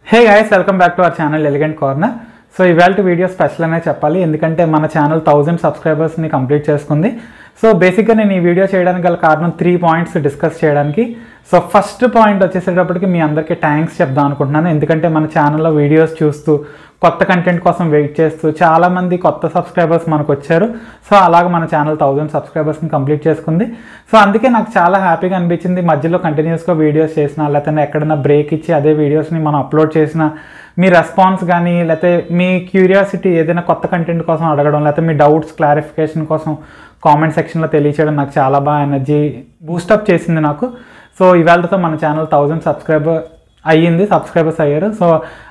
hey guys welcome back to our channel elegant corner so ఇవాళ video special అనే చెప్పాలి ఎందుకంటే మన ఛానల్ థౌజండ్ సబ్స్క్రైబర్స్ని కంప్లీట్ చేసుకుంది సో బేసిక్గా నేను ఈ వీడియో చేయడానికి గల కారణం త్రీ పాయింట్స్ డిస్కస్ చేయడానికి సో ఫస్ట్ పాయింట్ వచ్చేసేటప్పటికి మీ అందరికీ థ్యాంక్స్ చెప్దాం అనుకుంటున్నాను ఎందుకంటే మన ఛానల్లో వీడియోస్ చూస్తూ కొత్త కంటెంట్ కోసం వెయిట్ చేస్తూ చాలామంది కొత్త సబ్స్క్రైబర్స్ మనకు వచ్చారు సో అలాగ మన ఛానల్ థౌజండ్ సబ్స్క్రైబర్స్ని కంప్లీట్ చేసుకుంది సో అందుకే నాకు చాలా హ్యాపీగా అనిపించింది మధ్యలో కంటిన్యూస్గా వీడియోస్ చేసిన లేకపోతే ఎక్కడైనా బ్రేక్ ఇచ్చి అదే వీడియోస్ని మనం అప్లోడ్ చేసిన మీ రెస్పాన్స్ కానీ లేకపోతే మీ క్యూరియాసిటీ ఏదైనా కొత్త కంటెంట్ కోసం అడగడం లేకపోతే మీ డౌట్స్ క్లారిఫికేషన్ కోసం కామెంట్ సెక్షన్లో తెలియచేయడం నాకు చాలా బాగా ఎనర్జీ బూస్టప్ చేసింది నాకు సో ఇవాళతో మన ఛానల్ థౌజండ్ సబ్స్క్రైబర్ అయ్యింది సబ్స్క్రైబర్స్ అయ్యారు so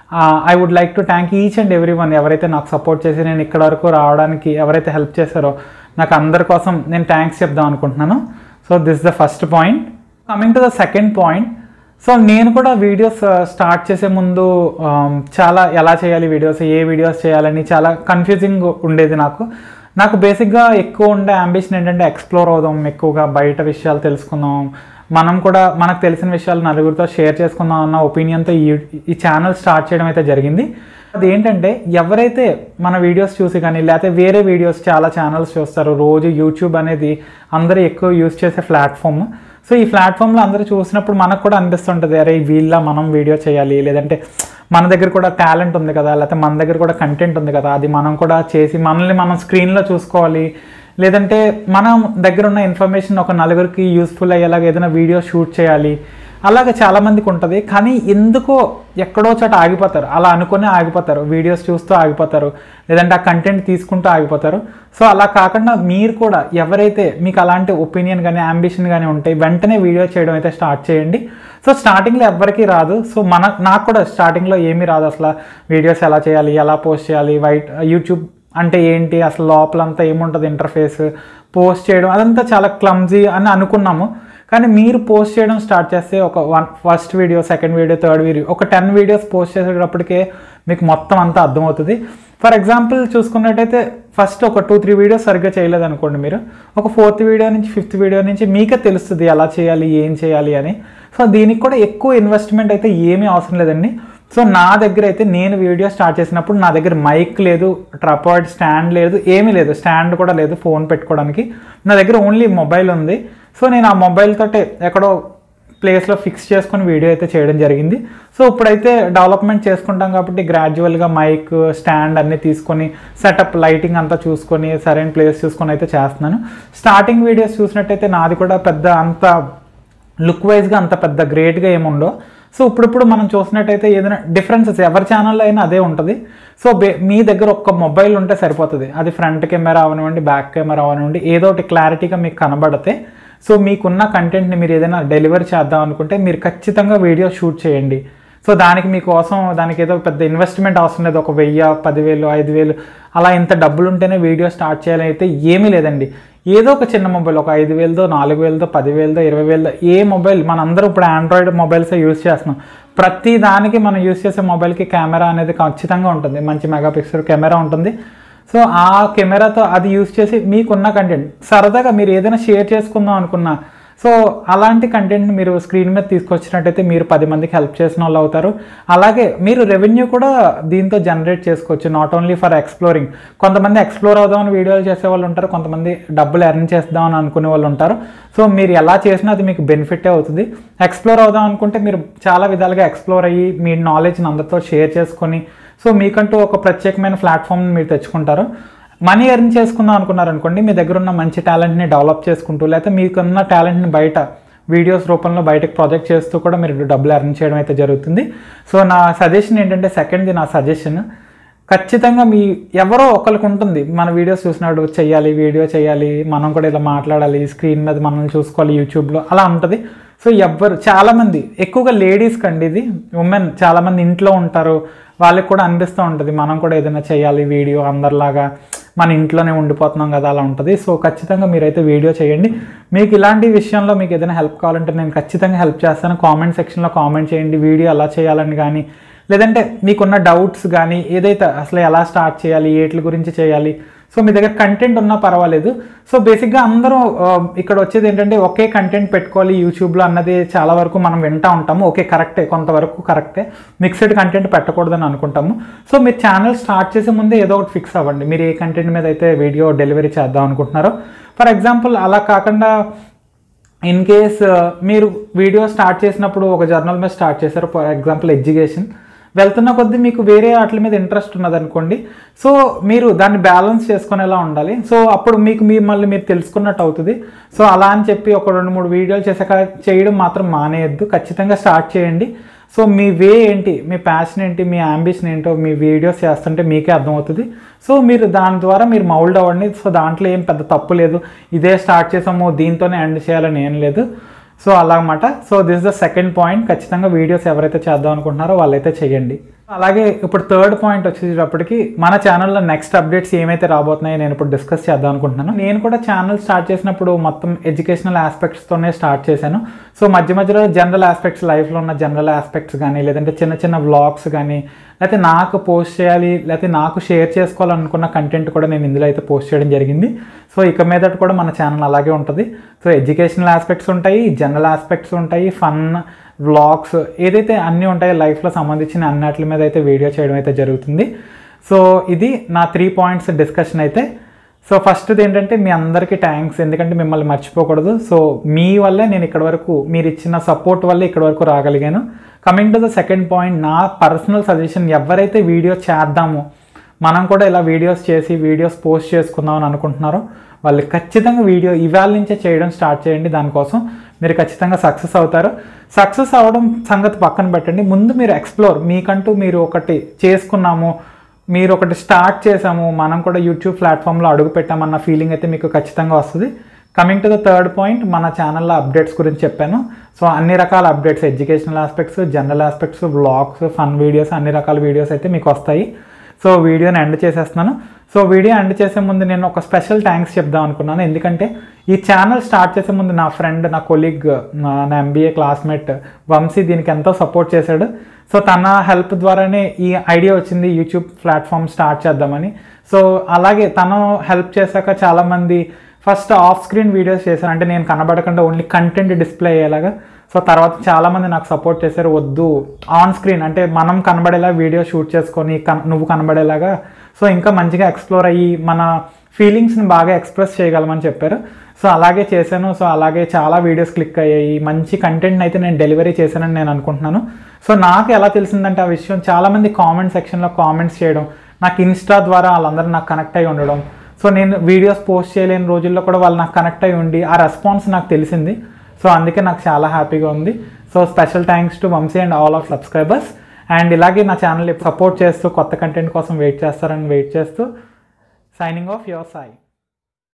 I would like to thank each and every one ఎవరైతే నాకు సపోర్ట్ చేసి నేను ఇక్కడ వరకు రావడానికి ఎవరైతే హెల్ప్ చేశారో నాకు అందరి కోసం నేను థ్యాంక్స్ చెప్దాం అనుకుంటున్నాను so this the first point coming to the second point so నేను కూడా వీడియోస్ స్టార్ట్ చేసే ముందు um, చాలా ఎలా చేయాలి వీడియోస్ ఏ వీడియోస్ చేయాలని చాలా కన్ఫ్యూజింగ్ ఉండేది నాకు నాకు బేసిక్గా ఎక్కువ ఉండే అంబిషన్ ఏంటంటే ఎక్స్ప్లోర్ అవుదాం ఎక్కువగా బయట విషయాలు తెలుసుకుందాం మనం కూడా మనకు తెలిసిన విషయాలు నలుగురితో షేర్ చేసుకుందాం అన్న ఒపీనియన్తో ఈ ఈ ఛానల్ స్టార్ట్ చేయడం అయితే జరిగింది అది ఏంటంటే ఎవరైతే మన వీడియోస్ చూసి కానీ లేకపోతే వేరే వీడియోస్ చాలా ఛానల్స్ చూస్తారు రోజు యూట్యూబ్ అనేది అందరూ ఎక్కువ యూస్ చేసే ప్లాట్ఫామ్ సో ఈ ప్లాట్ఫామ్లో అందరూ చూసినప్పుడు మనకు కూడా అనిపిస్తుంటుంది అరే వీళ్ళ మనం వీడియో చేయాలి లేదంటే మన దగ్గర కూడా టాలెంట్ ఉంది కదా లేకపోతే మన దగ్గర కూడా కంటెంట్ ఉంది కదా అది మనం కూడా చేసి మనల్ని మనం స్క్రీన్లో చూసుకోవాలి లేదంటే మనం దగ్గర ఉన్న ఇన్ఫర్మేషన్ ఒక నలుగురికి యూస్ఫుల్ అయ్యేలాగా ఏదైనా వీడియో షూట్ చేయాలి అలాగే చాలామందికి ఉంటుంది కానీ ఎందుకో ఎక్కడో చోట ఆగిపోతారు అలా అనుకుని ఆగిపోతారు వీడియోస్ చూస్తూ ఆగిపోతారు లేదంటే ఆ కంటెంట్ తీసుకుంటూ ఆగిపోతారు సో అలా కాకుండా మీరు కూడా ఎవరైతే మీకు అలాంటి ఒపీనియన్ కానీ అంబిషన్ కానీ ఉంటే వెంటనే వీడియో చేయడం అయితే స్టార్ట్ చేయండి సో స్టార్టింగ్లో ఎవ్వరికీ రాదు సో మన నాకు కూడా స్టార్టింగ్లో ఏమీ రాదు అసలు వీడియోస్ ఎలా చేయాలి ఎలా పోస్ట్ చేయాలి వైట్ యూట్యూబ్ అంటే ఏంటి అసలు లోపలంతా ఏముంటుంది ఇంటర్ఫేస్ పోస్ట్ చేయడం అదంతా చాలా క్లమ్జీ అని అనుకున్నాము కానీ మీరు పోస్ట్ చేయడం స్టార్ట్ చేస్తే ఒక one first video second video third video ఒక టెన్ వీడియోస్ పోస్ట్ చేసేటప్పటికే మీకు మొత్తం అంతా అర్థమవుతుంది ఫర్ ఎగ్జాంపుల్ చూసుకున్నట్టయితే ఫస్ట్ ఒక టూ త్రీ వీడియోస్ సరిగ్గా చేయలేదు అనుకోండి మీరు ఒక ఫోర్త్ వీడియో నుంచి ఫిఫ్త్ వీడియో నుంచి మీకే తెలుస్తుంది ఎలా చేయాలి ఏం చేయాలి అని సో దీనికి కూడా ఎక్కువ ఇన్వెస్ట్మెంట్ అయితే ఏమీ అవసరం లేదండి సో నా దగ్గర అయితే నేను వీడియో స్టార్ట్ చేసినప్పుడు నా దగ్గర మైక్ లేదు ట్రపాయిడ్ స్టాండ్ లేదు ఏమీ లేదు స్టాండ్ కూడా లేదు ఫోన్ పెట్టుకోవడానికి నా దగ్గర ఓన్లీ మొబైల్ ఉంది సో నేను ఆ మొబైల్ తోటే ఎక్కడో ప్లేస్లో ఫిక్స్ చేసుకొని వీడియో అయితే చేయడం జరిగింది సో ఇప్పుడైతే డెవలప్మెంట్ చేసుకుంటాం కాబట్టి గ్రాడ్యువల్గా మైక్ స్టాండ్ అన్నీ తీసుకొని సెటప్ లైటింగ్ అంతా చూసుకొని సరైన ప్లేస్ చూసుకొని అయితే చేస్తున్నాను స్టార్టింగ్ వీడియోస్ చూసినట్టయితే నాది కూడా పెద్ద అంత లుక్ వైజ్గా అంత పెద్ద గ్రేట్గా ఏముండో సో ఇప్పుడిప్పుడు మనం చూసినట్టయితే ఏదైనా డిఫరెన్సెస్ ఎవరి ఛానల్లో అయినా అదే ఉంటుంది సో బే మీ దగ్గర ఒక్క మొబైల్ ఉంటే సరిపోతుంది అది ఫ్రంట్ కెమెరా అవనివ్వండి బ్యాక్ కెమెరా అవనివ్వండి ఏదో ఒకటి క్లారిటీగా మీకు కనబడితే సో మీకున్న కంటెంట్ని మీరు ఏదైనా డెలివరీ చేద్దాం అనుకుంటే మీరు ఖచ్చితంగా వీడియో షూట్ చేయండి సో దానికి మీకోసం దానికి ఏదో పెద్ద ఇన్వెస్ట్మెంట్ అవసరం లేదు ఒక వెయ్యి పదివేలు ఐదు వేలు అలా ఇంత డబ్బులు ఉంటేనే వీడియో స్టార్ట్ చేయాలని అయితే ఏమీ లేదండి ఏదో ఒక చిన్న మొబైల్ ఒక ఐదు వేలతో నాలుగు వేలతో పదివేలతో ఇరవై వేలతో ఏ మొబైల్ మనందరూ ఇప్పుడు ఆండ్రాయిడ్ మొబైల్స్ యూస్ చేస్తున్నాం ప్రతి దానికి మనం యూస్ చేసే మొబైల్కి కెమెరా అనేది ఖచ్చితంగా ఉంటుంది మంచి మెగాపిక్సెల్ కెమెరా ఉంటుంది సో ఆ కెమెరాతో అది యూస్ చేసి మీకున్న కంటెంట్ సరదాగా మీరు ఏదైనా షేర్ చేసుకుందాం అనుకున్నా సో అలాంటి కంటెంట్ మీరు స్క్రీన్ మీద తీసుకొచ్చినట్టయితే మీరు పది మందికి హెల్ప్ చేసిన వాళ్ళు అవుతారు అలాగే మీరు రెవెన్యూ కూడా దీంతో జనరేట్ చేసుకోవచ్చు నాట్ ఓన్లీ ఫర్ ఎక్స్ప్లోరింగ్ కొంతమంది ఎక్స్ప్లోర్ అవుదామని వీడియోలు చేసే వాళ్ళు ఉంటారు కొంతమంది డబ్బులు ఎర్న్ చేద్దామని అనుకునే వాళ్ళు ఉంటారు సో మీరు ఎలా చేసినా అది మీకు బెనిఫిటే అవుతుంది ఎక్స్ప్లోర్ అవుదాం అనుకుంటే మీరు చాలా విధాలుగా ఎక్స్ప్లోర్ అయ్యి మీ నాలెడ్జ్ని అందరితో షేర్ చేసుకొని సో మీకంటూ ఒక ప్రత్యేకమైన ప్లాట్ఫామ్ని మీరు తెచ్చుకుంటారు మనీ ఎర్న్ చేసుకుందాం అనుకున్నారు అనుకోండి మీ దగ్గర ఉన్న మంచి టాలెంట్ని డెవలప్ చేసుకుంటూ లేకపోతే మీకున్న టాలెంట్ని బయట వీడియోస్ రూపంలో బయటకు ప్రాజెక్ట్ చేస్తూ కూడా మీరు డబ్బులు ఎర్న్ చేయడం అయితే జరుగుతుంది సో నా సజెషన్ ఏంటంటే సెకండ్ది నా సజెషన్ ఖచ్చితంగా మీ ఎవరో ఒకరికి ఉంటుంది మన వీడియోస్ చూసినప్పుడు చెయ్యాలి వీడియో చేయాలి మనం కూడా ఇలా మాట్లాడాలి స్క్రీన్ మీద మనల్ని చూసుకోవాలి యూట్యూబ్లో అలా ఉంటుంది సో ఎవ్వరు చాలామంది ఎక్కువగా లేడీస్ కండి ఇది ఉమెన్ చాలామంది ఇంట్లో ఉంటారు వాళ్ళకి కూడా అనిపిస్తూ ఉంటుంది మనం కూడా ఏదైనా చేయాలి వీడియో అందరిలాగా మన ఇంట్లోనే ఉండిపోతున్నాం కదా అలా ఉంటుంది సో ఖచ్చితంగా మీరైతే వీడియో చేయండి మీకు ఇలాంటి విషయంలో మీకు ఏదైనా హెల్ప్ కావాలంటే నేను ఖచ్చితంగా హెల్ప్ చేస్తాను కామెంట్ సెక్షన్లో కామెంట్ చేయండి వీడియో ఎలా చేయాలని కానీ లేదంటే మీకున్న డౌట్స్ కానీ ఏదైతే అసలు ఎలా స్టార్ట్ చేయాలి ఏట్ల గురించి చేయాలి సో మీ దగ్గర కంటెంట్ ఉన్నా పర్వాలేదు సో బేసిక్గా అందరూ ఆ, ఇక్కడ వచ్చేది ఏంటంటే ఒకే కంటెంట్ పెట్టుకోవాలి యూట్యూబ్లో అన్నది చాలా వరకు మనం వింటూ ఉంటాము ఓకే కరెక్టే కొంతవరకు కరెక్టే మిక్స్డ్ కంటెంట్ పెట్టకూడదని అనుకుంటాము సో మీరు ఛానల్ స్టార్ట్ చేసే ముందే ఏదో ఒకటి ఫిక్స్ అవ్వండి మీరు ఏ కంటెంట్ మీద అయితే వీడియో డెలివరీ చేద్దాం అనుకుంటున్నారో ఫర్ ఎగ్జాంపుల్ అలా కాకుండా ఇన్ కేస్ మీరు వీడియో స్టార్ట్ చేసినప్పుడు ఒక జర్నల్ మీద స్టార్ట్ చేశారు ఫర్ ఎగ్జాంపుల్ ఎడ్యుకేషన్ వెళ్తున్న కొద్దీ మీకు వేరే వాటి మీద ఇంట్రెస్ట్ ఉన్నదనుకోండి సో మీరు దాన్ని బ్యాలెన్స్ చేసుకునేలా ఉండాలి సో అప్పుడు మీకు మిమ్మల్ని మీరు తెలుసుకున్నట్టు అవుతుంది సో అలా అని చెప్పి ఒక రెండు మూడు వీడియోలు చేసాక చేయడం మాత్రం మానేయద్దు ఖచ్చితంగా స్టార్ట్ చేయండి సో మీ వే ఏంటి మీ ప్యాషన్ ఏంటి మీ అంబిషన్ ఏంటో మీ వీడియోస్ చేస్తుంటే మీకే అర్థమవుతుంది సో మీరు దాని ద్వారా మీరు మౌల్డ్ అవ్వండి సో దాంట్లో ఏం పెద్ద తప్పు లేదు ఇదే స్టార్ట్ చేసాము దీంతోనే ఎండ్ చేయాలని ఏం లేదు సో అలాగమాట so this the second point ఖచ్చితంగా వీడియోస్ ఎవరైతే చేద్దాం అనుకుంటున్నారో వాళ్ళైతే చేయండి అలాగే ఇప్పుడు థర్డ్ పాయింట్ వచ్చేటప్పటికి మన ఛానల్లో నెక్స్ట్ అప్డేట్స్ ఏమైతే రాబోతున్నాయో నేను ఇప్పుడు డిస్కస్ చేద్దాం అనుకుంటున్నాను నేను కూడా ఛానల్ స్టార్ట్ చేసినప్పుడు మొత్తం ఎడ్యుకేషనల్ ఆస్పెక్ట్స్తోనే స్టార్ట్ చేశాను సో మధ్య మధ్యలో జనరల్ ఆస్పెక్ట్స్ లైఫ్లో ఉన్న జనరల్ ఆస్పెక్ట్స్ కానీ లేదంటే చిన్న చిన్న వ్లాగ్స్ కానీ లేకపోతే నాకు పోస్ట్ చేయాలి లేకపోతే నాకు షేర్ చేసుకోవాలనుకున్న కంటెంట్ కూడా నేను ఇందులో అయితే పోస్ట్ చేయడం జరిగింది సో ఇక మీదట కూడా మన ఛానల్ అలాగే ఉంటుంది సో ఎడ్యుకేషనల్ ఆస్పెక్ట్స్ ఉంటాయి జనరల్ ఆస్పెక్ట్స్ ఉంటాయి ఫన్ వ్లాగ్స్ ఏదైతే అన్నీ ఉంటాయో లైఫ్లో సంబంధించిన అన్నిటి మీద అయితే వీడియో చేయడం అయితే జరుగుతుంది సో ఇది నా త్రీ పాయింట్స్ డిస్కషన్ అయితే సో ఫస్ట్ది ఏంటంటే మీ అందరికీ థ్యాంక్స్ ఎందుకంటే మిమ్మల్ని మర్చిపోకూడదు సో మీ వల్లే నేను ఇక్కడ వరకు మీరు ఇచ్చిన సపోర్ట్ వల్లే ఇక్కడ వరకు రాగలిగాను coming to the second point నా పర్సనల్ సజెషన్ ఎవరైతే వీడియో చేద్దామో మనం కూడా ఇలా వీడియోస్ చేసి వీడియోస్ పోస్ట్ చేసుకుందాం అని అనుకుంటున్నారో వాళ్ళు ఖచ్చితంగా వీడియో ఇవాళ నుంచే చేయడం స్టార్ట్ చేయండి దానికోసం మీరు ఖచ్చితంగా సక్సెస్ అవుతారు సక్సెస్ అవ్వడం సంగతి పక్కన పెట్టండి ముందు మీరు ఎక్స్ప్లోర్ మీకంటూ మీరు ఒకటి చేసుకున్నాము మీరు ఒకటి స్టార్ట్ చేసాము మనం కూడా యూట్యూబ్ ప్లాట్ఫామ్లో అడుగు పెట్టామన్న ఫీలింగ్ అయితే మీకు ఖచ్చితంగా వస్తుంది coming to the third point మన ఛానల్లో అప్డేట్స్ గురించి చెప్పాను సో అన్ని రకాల updates educational aspects general aspects blogs fun videos అన్ని రకాల వీడియోస్ అయితే మీకు వస్తాయి సో వీడియోని ఎండ్ చేసేస్తున్నాను సో వీడియో ఎండ్ చేసే ముందు నేను ఒక స్పెషల్ థ్యాంక్స్ చెప్దాం అనుకున్నాను ఎందుకంటే ఈ ఛానల్ స్టార్ట్ చేసే ముందు నా ఫ్రెండ్ నా కొలీగ్ నా నా ఎంబీఏ క్లాస్మేట్ వంశీ దీనికి ఎంతో సపోర్ట్ చేశాడు సో తన హెల్ప్ ద్వారానే ఈ ఐడియా వచ్చింది యూట్యూబ్ ప్లాట్ఫామ్ స్టార్ట్ చేద్దామని సో అలాగే తను హెల్ప్ చేశాక చాలామంది ఫస్ట్ ఆఫ్ స్క్రీన్ వీడియోస్ చేశారు అంటే నేను కనబడకుండా ఓన్లీ కంటెంట్ డిస్ప్లే అయ్యేలాగా సో తర్వాత చాలామంది నాకు సపోర్ట్ చేశారు వద్దు ఆన్ స్క్రీన్ అంటే మనం కనబడేలా వీడియో షూట్ చేసుకొని కన్ నువ్వు కనబడేలాగా సో ఇంకా మంచిగా ఎక్స్ప్లోర్ అయ్యి మన ఫీలింగ్స్ని బాగా ఎక్స్ప్రెస్ చేయగలమని చెప్పారు సో అలాగే చేశాను సో అలాగే చాలా వీడియోస్ క్లిక్ అయ్యాయి మంచి కంటెంట్ని అయితే నేను డెలివరీ చేశానని నేను అనుకుంటున్నాను సో నాకు ఎలా తెలిసిందంటే ఆ విషయం చాలామంది కామెంట్ సెక్షన్లో కామెంట్స్ చేయడం నాకు ఇన్స్టా ద్వారా వాళ్ళందరూ నాకు కనెక్ట్ అయ్యి ఉండడం సో నేను వీడియోస్ పోస్ట్ చేయలేని రోజుల్లో కూడా వాళ్ళు నాకు కనెక్ట్ అయ్యి ఉండి ఆ రెస్పాన్స్ నాకు తెలిసింది సో అందుకే నాకు చాలా హ్యాపీగా ఉంది so special thanks to Vamshi and all of subscribers and ఇలాగే నా ఛానల్ సపోర్ట్ చేస్తూ కొత్త కంటెంట్ కోసం వెయిట్ చేస్తారని వెయిట్ చేస్తూ సైనింగ్ ఆఫ్ యువర్ సాయి